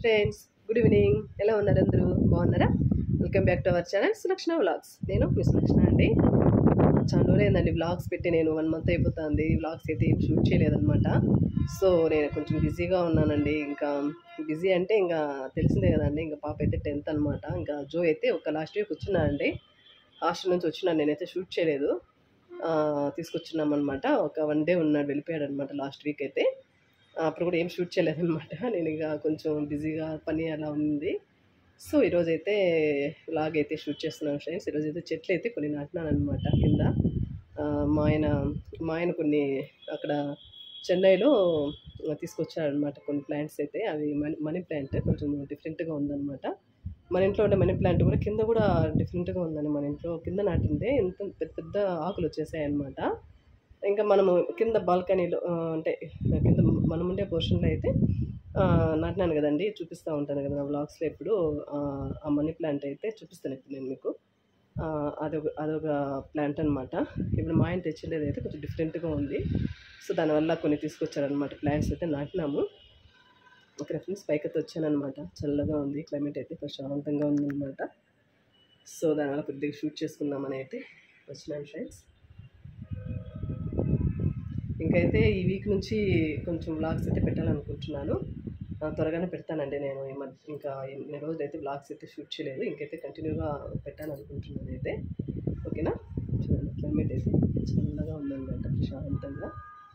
Friends good evening ఎలా ఉన్నారు అందరూ బాగున్నారా welcome back to our channel Sulakshana vlogs నేను మీ సులక్షణ అండి చాలా రోజులైందండి వ్లాగ్స్ పెట్టి నేను వన్ మంత్ అయిపోతుంది వ్లాగ్స్ అయితే ఏం షూట్ చేయలేదన్నమాట సో నేను కొంచెం బిజీగా ఉన్నానండి ఇంకా బిజీ అంటే ఇంకా తెలిసిందే కదండి ఇంకా పాప అయితే టెన్త్ అనమాట ఇంకా జో అయితే ఒక లాస్ట్ వీక్ వచ్చినానండి హాస్టల్ నుంచి వచ్చినాను నేనైతే షూట్ చేయలేదు ఆ, తీసుకొచ్చినాం అనమాట ఒక వన్ డే ఉన్నాడు వెళ్ళిపోయాడు అనమాట లాస్ట్ వీక్ అయితే ఆ, అప్పుడు కూడా ఏం షూట్ చేయలేదన్నమాట నేను ఇక కొంచెం బిజీగా పని అలా ఉంది సో ఈరోజు అయితే లాగ్ అయితే షూట్ చేస్తున్నాను ఫ్రెండ్స్ ఈరోజు అయితే చెట్లు అయితే కొన్ని నాటినాను అనమాట కింద ఆ, మా ఆయన మా ఆయన కొన్ని అక్కడ చెన్నైలో తీసుకొచ్చారనమాట కొన్ని ప్లాంట్స్ అయితే అవి మనీ మనీ ప్లాంట్ కొంచెం డిఫరెంట్గా ఉందన్నమాట మన ఇంట్లో ఉండే మనీ ప్లాంట్ కూడా కింద కూడా డిఫరెంట్గా ఉందండి మన ఇంట్లో కింద నాటిందే ఎంత పెద్ద పెద్ద ఆకులు వచ్చేసాయి అనమాట ఇంకా మనము కింద బాల్కనీలో ఆ, అంటే కింద మనం ఉండే పోర్షన్లో అయితే ఆ, నాటినాను కదండి చూపిస్తూ ఉంటాను కదా నా వ్లాగ్స్లో ఇప్పుడు ఆ, ఆ మనీ ప్లాంట్ అయితే చూపిస్తాను ఇప్పుడు నేను మీకు ఆ, అదొక అదొక ప్లాంట్ అనమాట ఇప్పుడు మా ఆయన తెచ్చిండేది అయితే కొంచెం డిఫరెంట్గా ఉంది సో దానివల్ల కొన్ని తీసుకొచ్చారనమాట ప్లాంట్స్ అయితే నాటినాము ఒక ఫ్రెండ్స్ పైకి అయితే వచ్చానమాట చల్లగా ఉంది క్లైమేట్ అయితే ప్రశాంతంగా ఉందన్నమాట సో దానివల్ల కొద్దిగా షూట్ చేసుకుందామని అయితే వచ్చినాను ఫ్రెండ్స్ ఇంకైతే ఈ వీక్ నుంచి కొంచెం వ్లాగ్స్ అయితే పెట్టాలనుకుంటున్నాను ఆ, త్వరగానే పెడతానండి నేను ఈ మధ్య ఇంకా ఎన్ని రోజులు అయితే వ్లాగ్స్ అయితే షూట్ చేయలేదు ఇంకైతే కంటిన్యూగా పెట్టాలనుకుంటున్నాను అయితే ఓకేనా చూడండి క్లైమేట్ అయితే చల్లగా ఉందన్నమాట ప్రశాంతంగా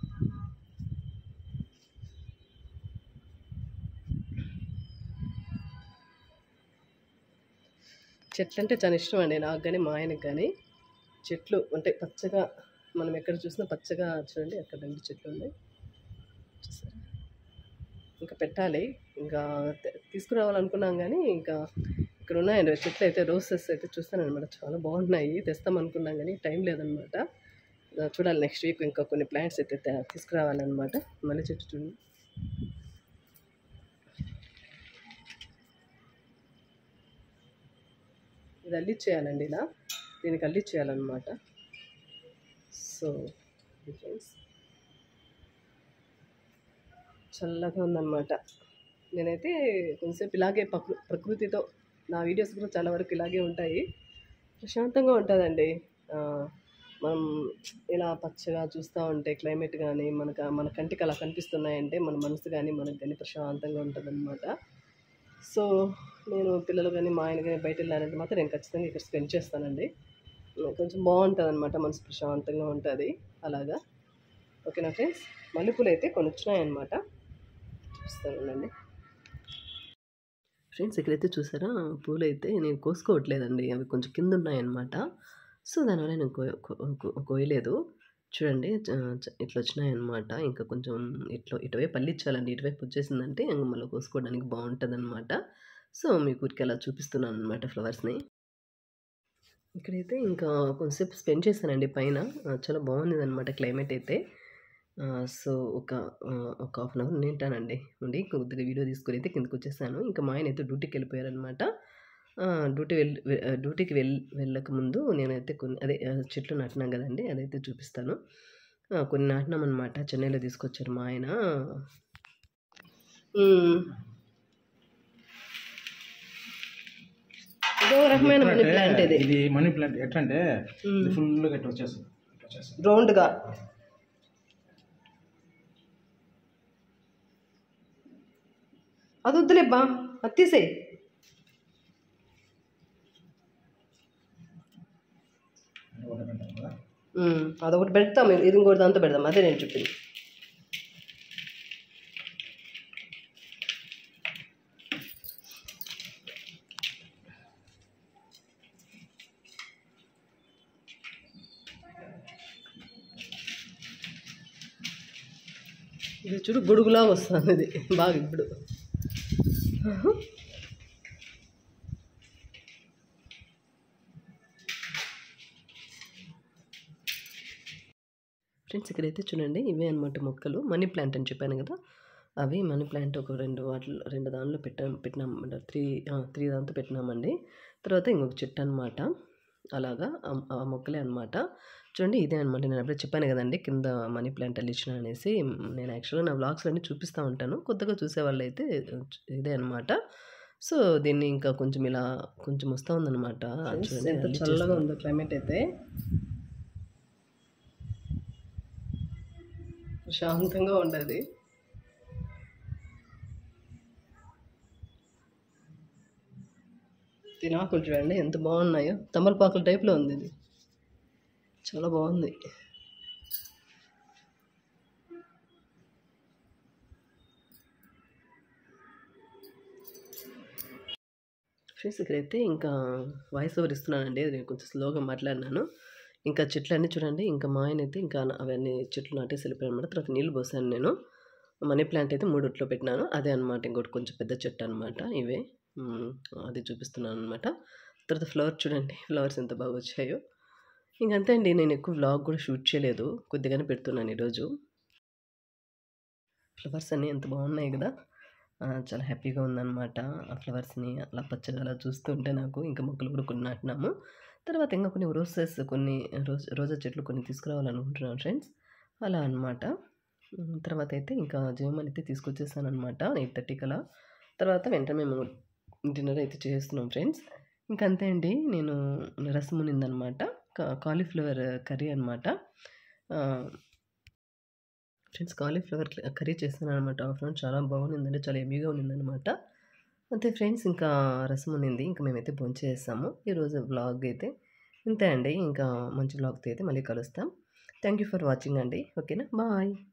చెట్లు అంటే చాలా ఇష్టం అండి నాకు కానీ మా ఆయనకు కానీ చెట్లు అంటే పచ్చగా మనం ఎక్కడ చూసినా పచ్చగా చూడండి అక్కడ రెండు చెట్లు ఉన్నాయి చూసారా ఇంకా పెట్టాలి ఇంకా తె- తీసుకురావాలనుకున్నాం కానీ ఇంకా ఇక్కడ ఉన్నాయండి చెట్లు అయితే రోసెస్ అయితే చూస్తాను అనమాట చాలా బాగున్నాయి తెస్తాం అనుకున్నాం కానీ టైం లేదనమాట ఆ, చూడాలి నెక్స్ట్ వీక్ ఇంకా కొన్ని ప్లాంట్స్ అయితే తే- తీసుకురావాలన్నమాట మళ్ళీ చెట్టు చూడండి ఇది అల్లిచ్చేయాలండి ఇలా దీనికి అల్లిచ్చేయాలన్నమాట సో ఇది ఫ్రెండ్స్ చల్లగా ఉందన్నమాట నేనైతే కొంచెంసేపు ఇలాగే ప్రకృ ప్రకృతితో నా వీడియోస్ కూడా చాలా వరకు ఇలాగే ఉంటాయి ప్రశాంతంగా ఉంటుందండి ఆ, మనం ఇలా పచ్చగా చూస్తూ ఉంటే క్లైమేట్ కానీ మనకు మన కంటికి అలా కనిపిస్తున్నాయంటే మన మనసు కానీ మనకు కానీ ప్రశాంతంగా ఉంటుందన్నమాట సో నేను పిల్లలు కానీ మా ఆయన కానీ బయట వెళ్ళాలంటే మాత్రం నేను ఖచ్చితంగా ఇక్కడ స్పెండ్ చేస్తానండి కొంచెం బాగుంటుంది అనమాట మనసు ప్రశాంతంగా ఉంటుంది అలాగా ఓకేనా ఫ్రెండ్స్ మల్లెపూలు అయితే కొన్ని వచ్చినాయన్నమాట చూస్తానండి ఫ్రెండ్స్ ఇక్కడైతే చూసారా పూలు అయితే నేను కోసుకోవట్లేదండి అవి కొంచెం కింద ఉన్నాయన్నమాట సో దానివల్ల నేను కో కో- కో- కోయలేదు చూడండి చ- చ- ఇట్లా వచ్చినాయన్నమాట ఇంకా కొంచెం ఇట్లా ఇటువైపు పల్లిచ్చాలండి ఇటువైపు వచ్చేసిందంటే ఇంక మళ్ళీ కోసుకోవడానికి బాగుంటుంది అనమాట సో మీకు ఊరికి అలా చూపిస్తున్నాను అనమాట ఫ్లవర్స్ని ఇక్కడైతే ఇంకా కొంచెంసేపు స్పెండ్ చేశానండి పైన ఆ, చాలా బాగుంది అనమాట క్లైమేట్ అయితే ఆ, సో ఒక ఆ, ఒక హాఫ్ అన్ అవర్ నింటానండి ఉండి కొద్దిగా వీడియో తీసుకొని అయితే కిందకి వచ్చేసాను ఇంకా మా ఆయన అయితే డ్యూటీకి వెళ్ళిపోయారనమాట ఆ, డ్యూటీ వెళ్ళి వె- ఆ, డ్యూటీకి వెళ్ వెళ్ళక ముందు నేనైతే కొన్ని అదే ఆ, చెట్లు నాటినాం కదండి అదైతే చూపిస్తాను ఆ, కొన్ని నాటినాం అనమాట చెన్నైలో తీసుకొచ్చారు మా ఆయన ఉమ్. ఇదో రకమైన మనీ ప్లాంట్ ఇది ఇది మనీ ప్లాంట్ ఎట్లా అంటే ఉమ్. ఇది ఫుల్గా ఇట్లా వచ్చేస్తుంది ఇట్లా వచ్చేస్తుంది రౌండ్గా అది వద్దులేబ్బా అది తీసేయి ఒకటి పెట్టాలి కదా ఉమ్, అదొకటి పెడతాం ఇది ఇంకోటి దాంతో పెడదాం అదే నేను చెప్పింది ఇది చూడు గొడుగులాగా వస్తుంది ఇది బాగా ఇప్పుడు ఫ్రెండ్స్ ఇక్కడైతే చూడండి ఇవే అనమాట మొక్కలు మనీ ప్లాంట్ అని చెప్పాను కదా అవి మనీ ప్లాంట్ ఒక రెండు వాటిలో రెండు దానిలో పెట్టాం పెట్టినాం త్రీ త్రీ దాంతో పెట్టినామండి తర్వాత ఇంకొక చెట్టు అనమాట అలాగా ఆ- ఆ మొక్కలే అనమాట చూడండి ఇదే అనమాట నేను అప్పుడే చెప్పాను కదండి కింద మనీ ప్లాంట్ అల్లిచ్చిన అనేసి నేను యాక్చువల్గా నా వ్లాగ్స్లో అన్నీ చూపిస్తూ ఉంటాను కొత్తగా చూసే వాళ్ళు అయితే ఇదే అనమాట సో దీన్ని ఇంకా కొంచెం ఇలా కొంచెం వస్తూ ఉందన్నమాట చూడండి ఎంత అల్లి చల్లగా చేస్తా- ఉందో క్లైమేట్ అయితే ప్రశాంతంగా ఉండదు తినాకులు చూడండి ఎంత బాగున్నాయో తమలపాకుల టైప్లో ఉంది ఇది చాలా బాగుంది ఫ్రెండ్స్ ఇక్కడైతే ఇంకా వాయిస్ ఓవర్ ఇస్తున్నానండి అది నేను కొంచెం స్లోగా మాట్లాడినాను ఇంకా చెట్లు అన్నీ చూడండి ఇంకా మా ఆయన అయితే ఇంకా నా- అవన్నీ చెట్లు నాటేసి వెళ్ళిపోయాను అనమాట తర్వాత నీళ్ళు పోసాను నేను మనీ ప్లాంట్ అయితే మూడిట్లో పెట్టినాను అదే అనమాట ఇంకోటి కొంచెం పెద్ద చెట్టు అనమాట ఇవే ఉమ్, అది చూపిస్తున్నాను అనమాట తర్వాత ఫ్లవర్ చూడండి ఫ్లవర్స్ ఎంత బాగా వచ్చాయో ఇంకంతే అండి నేను ఎక్కువ వ్లాగ్ కూడా షూట్ చేయలేదు కొద్దిగానే పెడుతున్నాను ఈరోజు ఫ్లవర్స్ అన్నీ ఎంత బాగున్నాయి కదా ఆ, చాలా హ్యాపీగా ఉందన్నమాట ఆ ఫ్లవర్స్ని అలా పచ్చగా అలా చూస్తుంటే నాకు ఇంకా మొక్కలు కూడా కొన్ని నాటినాము తర్వాత ఇంకా కొన్ని రోసెస్ కొన్ని రోజ్ రోజా చెట్లు కొన్ని తీసుకురావాలనుకుంటున్నాను ఫ్రెండ్స్ అలా అనమాట తర్వాత అయితే ఇంకా జయమని అయితే తీసుకొచ్చేసాను అనమాట ఎయిట్ థర్టీకి అలా తర్వాత వెంటనే మేము డిన్నర్ అయితే చేస్తున్నాం ఫ్రెండ్స్ ఇంకా అంతే అండి నేను రసం ఉన్నిందనమాట కాలీఫ్లవర్ కర్రీ అనమాట ఫ్రెండ్స్ కాలీఫ్లవర్ కర్రీ చేస్తాను అనమాట ఆఫ్టర్నూన్ చాలా బాగుండిందండి చాలా ఎమీగా ఉన్నిందనమాట అంతే ఫ్రెండ్స్ ఇంకా రసం ఉన్నింది ఇంకా మేమైతే భోంచేస్తాము ఈరోజు వ్లాగ్ అయితే ఇంతే అండి ఇంకా మంచి వ్లాగ్తో అయితే మళ్ళీ కలుస్తాం థ్యాంక్ యూ ఫర్ వాచింగ్ అండి ఓకేనా బాయ్